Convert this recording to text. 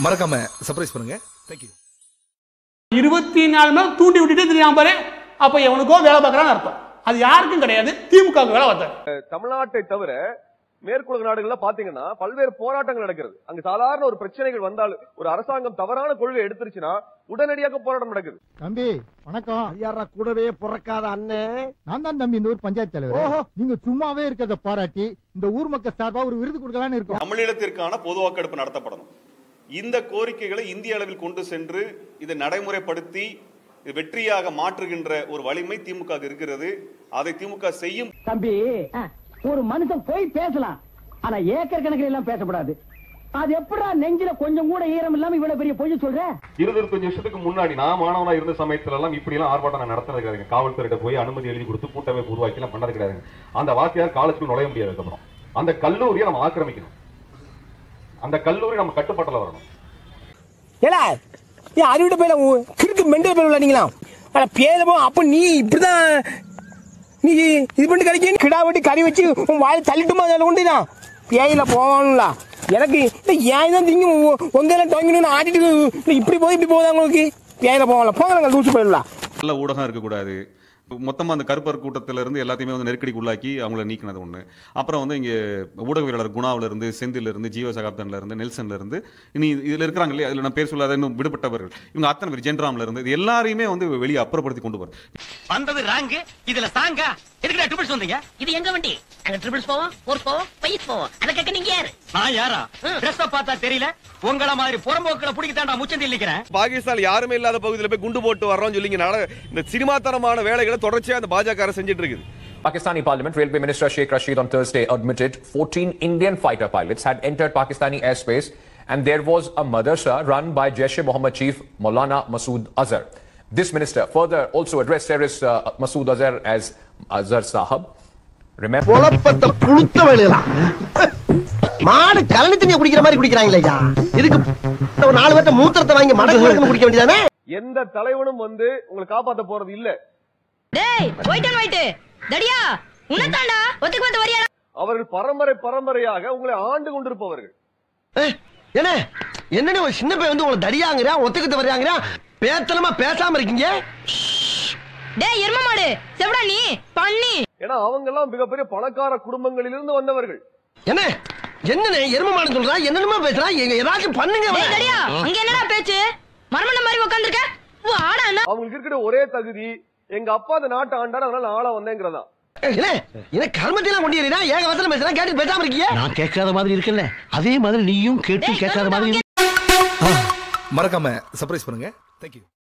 மறக்காம சர்ப்ரைஸ் பண்ணுங்க தேங்க்யூ இருபத்தி நாலு மணி நேரம் தூண்டி விட்டுட்டே தெரியாம பாரு அப்ப எவனுக்கோ வேலை பார்க்கறான்னு அர்த்தம் அது யாருக்கும் கிடையாது திமுக வேலை பார்த்தாரு தமிழ்நாட்டை தவிர மேற்குலக நாடுகள்ல பாத்தீங்கன்னா பல்வேறு போராட்டங்கள் நடக்கிறது அங்க சாதாரண ஒரு பிரச்சனைகள் வந்தால் ஒரு அரசாங்கம் தவறான கொள்கை எடுத்துருச்சுன்னா உடனடியாக போராட்டம் நடக்குது தம்பி வணக்கம் யாரா கூடவே பிறக்காத அண்ணன் நான் தான் தம்பி இந்த ஊர் பஞ்சாயத்து தலைவர் நீங்க சும்மாவே இருக்கிறத பாராட்டி இந்த ஊர் மக்கள் சார்பா ஒரு விருது கொடுக்கலாம்னு இருக்கோம் தமிழீழத்திற்கான பொது வாக்கெடுப்பு நடத்தப்படணும் இந்த கோரிக்கைகளை இந்திய அளவில் கொண்டு சென்று இதை நடைமுறைப்படுத்தி இது வெற்றியாக மாற்றுகின்ற ஒரு வலிமை திமுக இருக்கிறது அதை திமுக செய்யும் தம்பி ஒரு மனுஷன் போய் பேசலாம் ஆனா ஏக்கர் கணக்கில் எல்லாம் பேசக்கூடாது அது எப்படா நெஞ்சில கொஞ்சம் கூட ஈரம் இல்லாம இவ்வளவு பெரிய பொய் சொல்ற இருபது இருபத்தஞ்சு வருஷத்துக்கு முன்னாடி நான் மாணவனா இருந்த சமயத்துல எல்லாம் இப்படி எல்லாம் ஆர்ப்பாட்டம் நான் நடத்துறது கிடையாது காவல்துறையிட்ட போய் அனுமதி எழுதி கொடுத்து கூட்டமை உருவாக்கி எல்லாம் பண்ணது கிடையாது அந்த வாத்தியார் காலேஜுக்கு நுழைய முடியாது அதுக்கப்புறம் அந்த கல்லூரியை நம்ம ஆக்கிரமிக்கணும் அந்த கல்லூரி நம்ம கட்டுப்பாட்டுல வரணும் ஏலா ஏன் அறிவிட்ட போயில கிறுக்கு மெண்டல் போய் விளையாடிங்களா ஆனா பேலமோ அப்ப நீ இப்படிதான் நீ இது பண்ணி கிடைக்க கிடா வெட்டி கறி வச்சு உன் வாயில தள்ளிட்டுமா அதில் கொண்டுதான் பேயில போவானுங்களா எனக்கு இந்த ஏன் தான் திங்க உங்க எல்லாம் டொங்கினு ஆட்டிட்டு இப்படி போய் இப்படி போகுதா உங்களுக்கு பேயில போவாங்களா போங்க லூசு போயிடலாம் நல்ல ஊடகம் இருக்கக்கூடாது மொத்தமா அந்த கருப்பர் கூட்டத்தில இருந்து எல்லாத்தையுமே வந்து நெருக்கடிக்கு உள்ளாக்கி அவங்கள நீக்கினது ஒண்ணு அப்புறம் வந்து இங்க ஊடகவியலாளர் குணாவில இருந்து செந்தில இருந்து ஜீவ சகாப்தன்ல இருந்து நெல்சன்ல இருந்து இனி இதுல இருக்கிறாங்க இல்லையா அதுல நான் பேர் சொல்லாத இன்னும் விடுபட்டவர்கள் இவங்க அத்தனை பேர் ஜென்ராம்ல இருந்து இது எல்லாரையுமே வந்து வெளியே அப்புறப்படுத்தி கொண்டு போறேன் வந்தது ராங்கு இதுல சாங்கா எதுக்கு ட்ரிபிள்ஸ் வந்தீங்க இது எங்க வண்டி அங்க ட்ரிபிள்ஸ் போவோம் ஃபோர்ஸ் போவோம் பைஸ் போவோம் அத கேட்க நீங்க யாரு நான் யாரா ட்ரெஸ் பார்த்தா தெரியல உங்கள மாதிரி புறம்போக்களை பிடிக்க தாண்டா முச்சந்தி நிக்கிறேன் பாகிஸ்தான் யாருமே இல்லாத பகுதியில் போய் குண்டு போட்டு வர்றோம்னு சொல்லி இங்க நட- இந்த சினிமாத்தனமான வேலைகளை தொடர்ச்சியா அந்த பாஜக அரசு செஞ்சுட்டு இருக்குது Pakistani Parliament, Railway Minister Sheikh Rashid on Thursday admitted 14 Indian fighter pilots had entered Pakistani airspace and there was a madrasa run by Jaish-e-Mohammed chief Maulana Masood Azhar. This minister further also addressed terrorist uh, Masood Azhar as Azhar Sahab. Remember, குழப்பத்தை புழுத்த வேலையெல்லாம் மாடு கலனி தண்ணியை குடிக்கிற மாதிரி குடிக்கிறாங்களே ஐயா இதுக்கு ஒரு நாலு பேர்த்த மூத்திரத்தை வாங்கி மடக்கு மடக்கு குடிக்க வேண்டியதானே எந்த தலைவனும் வந்து உங்களை காப்பாத்த போறது இல்ல டேய் ஒயிட் அண்ட் ஒயிட் தடியா உனத்தாண்டா ஒத்துக்கு வந்து வரியா அவர்கள் பரம்பரை பரம்பரையாக உங்களை ஆண்டு கொண்டிருப்பவர்கள் என்ன என்னன்னு ஒரு சின்ன பையன் வந்து உங்களை தடியாங்கிறா ஒத்துக்கிட்டு வர்றாங்கிறா பேத்தனமா பேசாம இருக்கீங்க டேய் எரும மாடு செவடா நீ பண்ணி ஏன்னா அவங்க எல்லாம் மிகப்பெரிய பணக்கார குடும்பங்களிலிருந்து வந்தவர்கள் என்ன என்னன்னு எரும மாடு சொல்றா என்னென்னமா பேசுறா எங்க ஏதாச்சும் பண்ணுங்க அவனை. டேய் தடியா அங்க என்னடா பேச்சு மர்மண்ட மாதிரி உட்கார்ந்திருக்க வாடா அண்ணா அவங்களுக்கு இருக்கிற ஒரே தகுதி எங்க அப்பா அந்த நாட்டை ஆண்டார் அதனால நான் ஆளா வந்தேங்கிறதா என்ன என்ன கர்மத்தையெல்லாம் கொண்டு ஏறினா ஏக வசனம் பேசுறா கேட்டு பேசாம இருக்கீங்க நான் கேட்காத மாதிரி இருக்கல அதே மாதிரி நீயும் கேட்டு டேய், கேட்காத மாதிரி மறக்காம சர்ப்ரைஸ் பண்ணுங்க தேங்க்யூ